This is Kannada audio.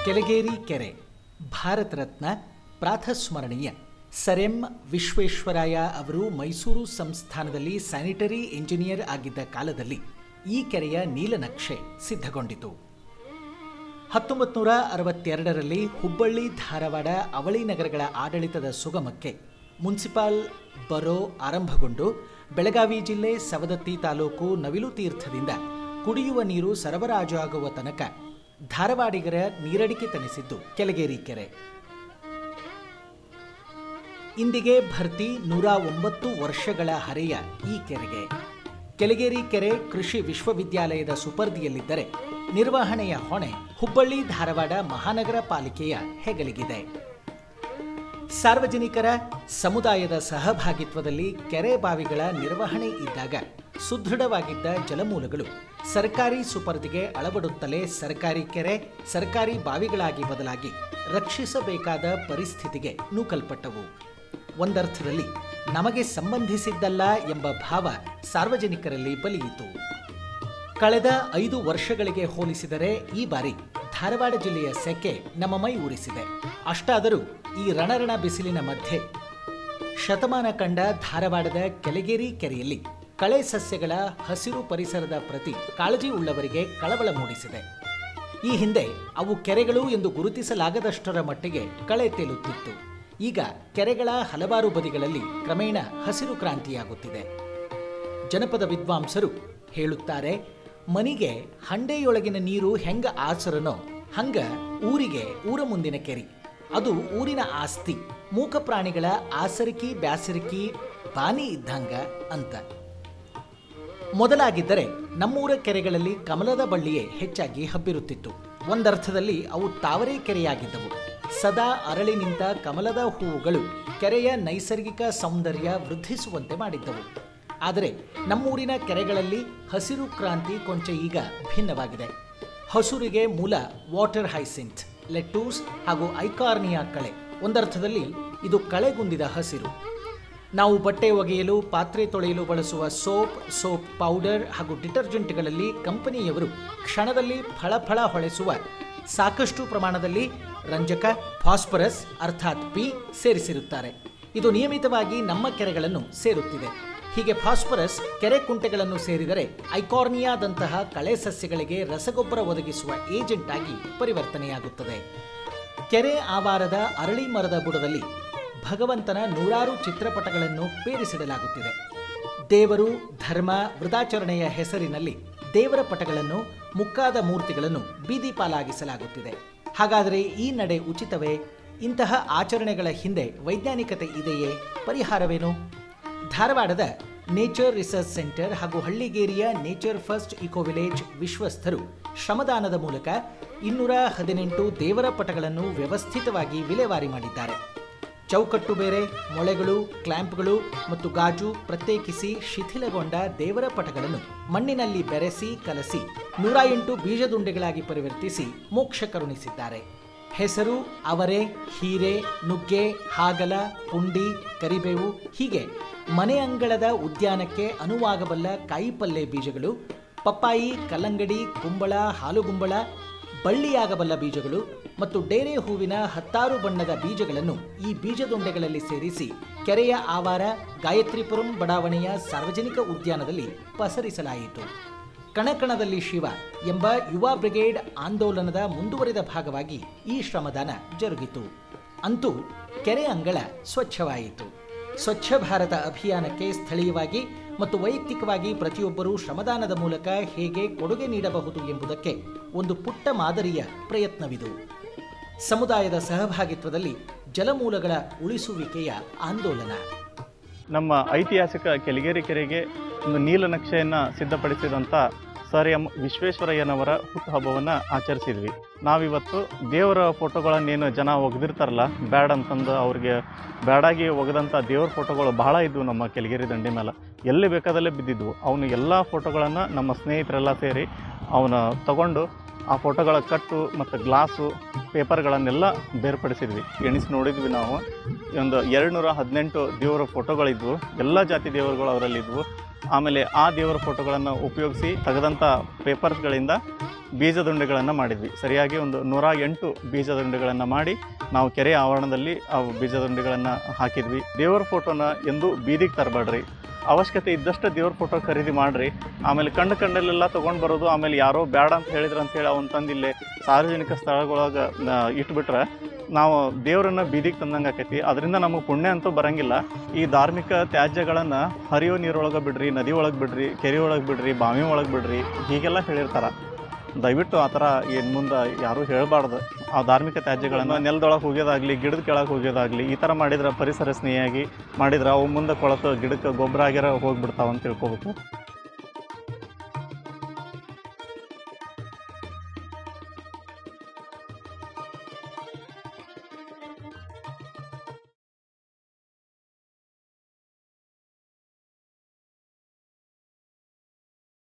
ಕೆಳಗೇರಿ ಕೆರೆ ಭಾರತ ರತ್ನ ಪ್ರಾತಸ್ಮರಣೀಯ ಸರ್ ಎಂ ವಿಶ್ವೇಶ್ವರಾಯ ಅವರು ಮೈಸೂರು ಸಂಸ್ಥಾನದಲ್ಲಿ ಸ್ಯಾನಿಟರಿ ಇಂಜಿನಿಯರ್ ಆಗಿದ್ದ ಕಾಲದಲ್ಲಿ ಈ ಕೆರೆಯ ನೀಲನಕ್ಷೆ ಸಿದ್ಧಗೊಂಡಿತು ಹತ್ತೊಂಬತ್ತು ನೂರ ಅರವತ್ತೆರಡರಲ್ಲಿ ಹುಬ್ಬಳ್ಳಿ ಧಾರವಾಡ ಅವಳಿ ನಗರಗಳ ಆಡಳಿತದ ಸುಗಮಕ್ಕೆ ಮುನ್ಸಿಪಾಲ್ ಬರೋ ಆರಂಭಗೊಂಡು ಬೆಳಗಾವಿ ಜಿಲ್ಲೆ ಸವದತ್ತಿ ತಾಲೂಕು ನವಿಲು ತೀರ್ಥದಿಂದ ಕುಡಿಯುವ ನೀರು ಸರಬರಾಜು ಆಗುವ ತನಕ ಧಾರವಾಡಿಗರ ನೀರಡಿಕೆ ತಣಿಸಿದ್ದು ಕೆಳಗೇರಿ ಕೆರೆ ಇಂದಿಗೆ ಭರ್ತಿ ನೂರ ಒಂಬತ್ತು ವರ್ಷಗಳ ಹರೆಯ ಈ ಕೆರೆಗೆ ಕೆಳಗೇರಿ ಕೆರೆ ಕೃಷಿ ವಿಶ್ವವಿದ್ಯಾಲಯದ ಸುಪರ್ದಿಯಲ್ಲಿದ್ದರೆ ನಿರ್ವಹಣೆಯ ಹೊಣೆ ಹುಬ್ಬಳ್ಳಿ ಧಾರವಾಡ ಮಹಾನಗರ ಪಾಲಿಕೆಯ ಹೆಗಲಿಗಿದೆ ಸಾರ್ವಜನಿಕರ ಸಮುದಾಯದ ಸಹಭಾಗಿತ್ವದಲ್ಲಿ ಕೆರೆ ಬಾವಿಗಳ ನಿರ್ವಹಣೆ ಇದ್ದಾಗ ಸುದೃಢವಾಗಿದ್ದ ಜಲಮೂಲಗಳು ಸರ್ಕಾರಿ ಸುಪರ್ದಿಗೆ ಅಳವಡುತ್ತಲೇ ಸರ್ಕಾರಿ ಕೆರೆ ಸರ್ಕಾರಿ ಬಾವಿಗಳಾಗಿ ಬದಲಾಗಿ ರಕ್ಷಿಸಬೇಕಾದ ಪರಿಸ್ಥಿತಿಗೆ ನೂಕಲ್ಪಟ್ಟವು ಒಂದರ್ಥದಲ್ಲಿ ನಮಗೆ ಸಂಬಂಧಿಸಿದ್ದಲ್ಲ ಎಂಬ ಭಾವ ಸಾರ್ವಜನಿಕರಲ್ಲಿ ಬಲಿಯಿತು ಕಳೆದ ಐದು ವರ್ಷಗಳಿಗೆ ಹೋಲಿಸಿದರೆ ಈ ಬಾರಿ ಧಾರವಾಡ ಜಿಲ್ಲೆಯ ಸೆಕೆ ನಮ್ಮ ಮೈ ಉರಿಸಿದೆ ಅಷ್ಟಾದರೂ ಈ ರಣರಣ ಬಿಸಿಲಿನ ಮಧ್ಯೆ ಶತಮಾನ ಕಂಡ ಧಾರವಾಡದ ಕೆಳಗೇರಿ ಕೆರೆಯಲ್ಲಿ ಕಳೆ ಸಸ್ಯಗಳ ಹಸಿರು ಪರಿಸರದ ಪ್ರತಿ ಕಾಳಜಿ ಉಳ್ಳವರಿಗೆ ಕಳವಳ ಮೂಡಿಸಿದೆ ಈ ಹಿಂದೆ ಅವು ಕೆರೆಗಳು ಎಂದು ಗುರುತಿಸಲಾಗದಷ್ಟರ ಮಟ್ಟಿಗೆ ಕಳೆ ತೇಲುತ್ತಿತ್ತು ಈಗ ಕೆರೆಗಳ ಹಲವಾರು ಬದಿಗಳಲ್ಲಿ ಕ್ರಮೇಣ ಹಸಿರು ಕ್ರಾಂತಿಯಾಗುತ್ತಿದೆ ಜನಪದ ವಿದ್ವಾಂಸರು ಹೇಳುತ್ತಾರೆ ಮನಿಗೆ ಹಂಡೆಯೊಳಗಿನ ನೀರು ಹೆಂಗ ಆಸರನೋ ಹಂಗ ಊರಿಗೆ ಊರ ಮುಂದಿನ ಕೆರಿ ಅದು ಊರಿನ ಆಸ್ತಿ ಮೂಕ ಪ್ರಾಣಿಗಳ ಆಸರಿಕಿ ಬ್ಯಾಸರಿಕಿ ಬಾನಿ ಇದ್ದಂಗ ಅಂತ ಮೊದಲಾಗಿದ್ದರೆ ನಮ್ಮೂರ ಕೆರೆಗಳಲ್ಲಿ ಕಮಲದ ಬಳ್ಳಿಯೇ ಹೆಚ್ಚಾಗಿ ಹಬ್ಬಿರುತ್ತಿತ್ತು ಒಂದರ್ಥದಲ್ಲಿ ಅವು ತಾವರೆ ಕೆರೆಯಾಗಿದ್ದವು ಸದಾ ಅರಳಿ ನಿಂತ ಕಮಲದ ಹೂವುಗಳು ಕೆರೆಯ ನೈಸರ್ಗಿಕ ಸೌಂದರ್ಯ ವೃದ್ಧಿಸುವಂತೆ ಮಾಡಿದ್ದವು ಆದರೆ ನಮ್ಮೂರಿನ ಕೆರೆಗಳಲ್ಲಿ ಹಸಿರು ಕ್ರಾಂತಿ ಕೊಂಚ ಈಗ ಭಿನ್ನವಾಗಿದೆ ಹಸುರಿಗೆ ಮೂಲ ವಾಟರ್ ಹೈಸಿಂತ್ ಲೆಟ್ಟೂಸ್ ಹಾಗೂ ಐಕಾರ್ನಿಯಾ ಕಳೆ ಒಂದರ್ಥದಲ್ಲಿ ಇದು ಕಳೆಗುಂದಿದ ಹಸಿರು ನಾವು ಬಟ್ಟೆ ಒಗೆಯಲು ಪಾತ್ರೆ ತೊಳೆಯಲು ಬಳಸುವ ಸೋಪ್ ಸೋಪ್ ಪೌಡರ್ ಹಾಗೂ ಡಿಟರ್ಜೆಂಟ್ಗಳಲ್ಲಿ ಕಂಪನಿಯವರು ಕ್ಷಣದಲ್ಲಿ ಫಳಫಳ ಹೊಳೆಸುವ ಸಾಕಷ್ಟು ಪ್ರಮಾಣದಲ್ಲಿ ರಂಜಕ ಫಾಸ್ಫರಸ್ ಅರ್ಥಾತ್ ಪಿ ಸೇರಿಸಿರುತ್ತಾರೆ ಇದು ನಿಯಮಿತವಾಗಿ ನಮ್ಮ ಕೆರೆಗಳನ್ನು ಸೇರುತ್ತಿದೆ ಹೀಗೆ ಫಾಸ್ಫರಸ್ ಕೆರೆ ಕುಂಟೆಗಳನ್ನು ಸೇರಿದರೆ ಐಕಾರ್ನಿಯಾದಂತಹ ಕಳೆ ಸಸ್ಯಗಳಿಗೆ ರಸಗೊಬ್ಬರ ಒದಗಿಸುವ ಏಜೆಂಟ್ ಆಗಿ ಪರಿವರ್ತನೆಯಾಗುತ್ತದೆ ಕೆರೆ ಆವಾರದ ಅರಳಿ ಮರದ ಬುಡದಲ್ಲಿ ಭಗವಂತನ ನೂರಾರು ಚಿತ್ರಪಟಗಳನ್ನು ಪೇರಿಸಿಡಲಾಗುತ್ತಿದೆ ದೇವರು ಧರ್ಮ ವೃತಾಚರಣೆಯ ಹೆಸರಿನಲ್ಲಿ ದೇವರ ಪಟಗಳನ್ನು ಮುಕ್ಕಾದ ಮೂರ್ತಿಗಳನ್ನು ಬೀದಿ ಪಾಲಾಗಿಸಲಾಗುತ್ತಿದೆ ಹಾಗಾದರೆ ಈ ನಡೆ ಉಚಿತವೇ ಇಂತಹ ಆಚರಣೆಗಳ ಹಿಂದೆ ವೈಜ್ಞಾನಿಕತೆ ಇದೆಯೇ ಪರಿಹಾರವೇನು ಧಾರವಾಡದ ನೇಚರ್ ರಿಸರ್ಚ್ ಸೆಂಟರ್ ಹಾಗೂ ಹಳ್ಳಿಗೇರಿಯ ನೇಚರ್ ಫಸ್ಟ್ ಇಕೋ ವಿಲೇಜ್ ವಿಶ್ವಸ್ಥರು ಶ್ರಮದಾನದ ಮೂಲಕ ಇನ್ನೂರ ಹದಿನೆಂಟು ದೇವರ ಪಟಗಳನ್ನು ವ್ಯವಸ್ಥಿತವಾಗಿ ವಿಲೇವಾರಿ ಮಾಡಿದ್ದಾರೆ ಚೌಕಟ್ಟು ಬೇರೆ ಮೊಳೆಗಳು ಕ್ಲ್ಯಾಂಪ್ಗಳು ಮತ್ತು ಗಾಜು ಪ್ರತ್ಯೇಕಿಸಿ ಶಿಥಿಲಗೊಂಡ ದೇವರ ಪಟಗಳನ್ನು ಮಣ್ಣಿನಲ್ಲಿ ಬೆರೆಸಿ ಕಲಸಿ ನೂರ ಎಂಟು ಬೀಜದುಂಡೆಗಳಾಗಿ ಪರಿವರ್ತಿಸಿ ಮೋಕ್ಷ ಕರುಣಿಸಿದ್ದಾರೆ ಹೆಸರು ಅವರೆ ಹೀರೆ ನುಗ್ಗೆ ಹಾಗಲ ಪುಂಡಿ ಕರಿಬೇವು ಹೀಗೆ ಮನೆ ಅಂಗಳದ ಉದ್ಯಾನಕ್ಕೆ ಅನುವಾಗಬಲ್ಲ ಕಾಯಿಪಲ್ಲೆ ಬೀಜಗಳು ಪಪ್ಪಾಯಿ ಕಲ್ಲಂಗಡಿ ಕುಂಬಳ ಹಾಲುಗುಂಬಳ ಬಳ್ಳಿಯಾಗಬಲ್ಲ ಬೀಜಗಳು ಮತ್ತು ಡೇರೆ ಹೂವಿನ ಹತ್ತಾರು ಬಣ್ಣದ ಬೀಜಗಳನ್ನು ಈ ಬೀಜದೊಂಡೆಗಳಲ್ಲಿ ಸೇರಿಸಿ ಕೆರೆಯ ಆವಾರ ಗಾಯತ್ರಿಪುರಂ ಬಡಾವಣೆಯ ಸಾರ್ವಜನಿಕ ಉದ್ಯಾನದಲ್ಲಿ ಪಸರಿಸಲಾಯಿತು ಕಣಕಣದಲ್ಲಿ ಶಿವ ಎಂಬ ಯುವ ಬ್ರಿಗೇಡ್ ಆಂದೋಲನದ ಮುಂದುವರಿದ ಭಾಗವಾಗಿ ಈ ಶ್ರಮದಾನ ಜರುಗಿತು ಅಂತೂ ಕೆರೆ ಅಂಗಳ ಸ್ವಚ್ಛವಾಯಿತು ಸ್ವಚ್ಛ ಭಾರತ ಅಭಿಯಾನಕ್ಕೆ ಸ್ಥಳೀಯವಾಗಿ ಮತ್ತು ವೈಯಕ್ತಿಕವಾಗಿ ಪ್ರತಿಯೊಬ್ಬರೂ ಶ್ರಮದಾನದ ಮೂಲಕ ಹೇಗೆ ಕೊಡುಗೆ ನೀಡಬಹುದು ಎಂಬುದಕ್ಕೆ ಒಂದು ಪುಟ್ಟ ಮಾದರಿಯ ಪ್ರಯತ್ನವಿದು ಸಮುದಾಯದ ಸಹಭಾಗಿತ್ವದಲ್ಲಿ ಜಲಮೂಲಗಳ ಉಳಿಸುವಿಕೆಯ ಆಂದೋಲನ ನಮ್ಮ ಐತಿಹಾಸಿಕ ಕೆಲಿಗೇರಿ ಕೆರೆಗೆ ಒಂದು ನೀಲನಕ್ಷೆಯನ್ನು ಸಿದ್ಧಪಡಿಸಿದಂಥ ಸರ್ ಎಂ ವಿಶ್ವೇಶ್ವರಯ್ಯನವರ ಹುಟ್ಟುಹಬ್ಬವನ್ನು ಆಚರಿಸಿದ್ವಿ ನಾವಿವತ್ತು ದೇವರ ಫೋಟೋಗಳನ್ನೇನು ಜನ ಒಗೆದಿರ್ತಾರಲ್ಲ ಬ್ಯಾಡ್ ಅಂತಂದು ಅವ್ರಿಗೆ ಬ್ಯಾಡಾಗಿ ಒಗೆದಂಥ ದೇವ್ರ ಫೋಟೋಗಳು ಬಹಳ ಇದ್ವು ನಮ್ಮ ಕೆಲಿಗೇರಿ ದಂಡಿ ಮೇಲೆ ಎಲ್ಲಿ ಬೇಕಾದಲ್ಲೇ ಬಿದ್ದಿದ್ವು ಅವನು ಎಲ್ಲ ಫೋಟೋಗಳನ್ನು ನಮ್ಮ ಸ್ನೇಹಿತರೆಲ್ಲ ಸೇರಿ ಅವನ ತಗೊಂಡು ಆ ಫೋಟೋಗಳ ಕಟ್ಟು ಮತ್ತು ಗ್ಲಾಸು ಪೇಪರ್ಗಳನ್ನೆಲ್ಲ ಬೇರ್ಪಡಿಸಿದ್ವಿ ಎಣಿಸಿ ನೋಡಿದ್ವಿ ನಾವು ಒಂದು ಎರಡು ನೂರ ಹದಿನೆಂಟು ದೇವರ ಫೋಟೋಗಳಿದ್ವು ಎಲ್ಲ ಜಾತಿ ದೇವರುಗಳು ಅದರಲ್ಲಿದ್ವು ಆಮೇಲೆ ಆ ದೇವರ ಫೋಟೋಗಳನ್ನು ಉಪಯೋಗಿಸಿ ತೆಗೆದಂಥ ಪೇಪರ್ಸ್ಗಳಿಂದ ಬೀಜದುಂಡೆಗಳನ್ನು ಮಾಡಿದ್ವಿ ಸರಿಯಾಗಿ ಒಂದು ನೂರ ಎಂಟು ಬೀಜದುಂಡೆಗಳನ್ನು ಮಾಡಿ ನಾವು ಕೆರೆ ಆವರಣದಲ್ಲಿ ಆ ಬೀಜದುಂಡೆಗಳನ್ನು ಹಾಕಿದ್ವಿ ದೇವರ ಫೋಟೋನ ಎಂದೂ ಬೀದಿಗೆ ತರಬೇಡ್ರಿ ಅವಶ್ಯಕತೆ ಇದ್ದಷ್ಟು ದೇವ್ರ ಫೋಟೋ ಖರೀದಿ ಮಾಡಿರಿ ಆಮೇಲೆ ಕಂಡು ಕಂಡಲ್ಲೆಲ್ಲ ತೊಗೊಂಡು ಬರೋದು ಆಮೇಲೆ ಯಾರೋ ಬೇಡ ಅಂತ ಹೇಳಿದ್ರು ಅಂತೇಳಿ ಅವನು ತಂದಿಲ್ಲೇ ಸಾರ್ವಜನಿಕ ಸ್ಥಳಗಳೊಳಗೆ ಇಟ್ಬಿಟ್ರೆ ನಾವು ದೇವರನ್ನ ಬೀದಿಗೆ ತಂದಂಗೆ ಆಕೈತಿ ಅದರಿಂದ ನಮಗೆ ಪುಣ್ಯ ಅಂತೂ ಬರಂಗಿಲ್ಲ ಈ ಧಾರ್ಮಿಕ ತ್ಯಾಜ್ಯಗಳನ್ನು ಹರಿಯೋ ನೀರೊಳಗೆ ಬಿಡ್ರಿ ನದಿ ಒಳಗೆ ಬಿಡ್ರಿ ಕೆರೆ ಒಳಗೆ ಬಿಡ್ರಿ ಬಾವಿ ಒಳಗೆ ಬಿಡ್ರಿ ಹೀಗೆಲ್ಲ ಹೇಳಿರ್ತಾರೆ ದಯವಿಟ್ಟು ಆ ಥರ ಏನು ಮುಂದೆ ಯಾರೂ ಹೇಳಬಾರ್ದು ಆ ಧಾರ್ಮಿಕ ತ್ಯಾಜ್ಯಗಳನ್ನು ನೆಲದೊಳಗೆ ಹೋಗೋದಾಗಲಿ ಗಿಡದ ಕೆಳಗೆ ಹೋಗೋದಾಗಲಿ ಈ ಥರ ಮಾಡಿದ್ರೆ ಪರಿಸರ ಸ್ನೇಹಿಯಾಗಿ ಮಾಡಿದ್ರೆ ಅವು ಮುಂದೆ ಕೊಳತು ಗಿಡಕ್ಕೆ ಗೊಬ್ಬರ ಆಗಿರೋ ಹೋಗ್ಬಿಡ್ತಾವೆ ಅಂತ ತಿಳ್ಕೊಬೇಕು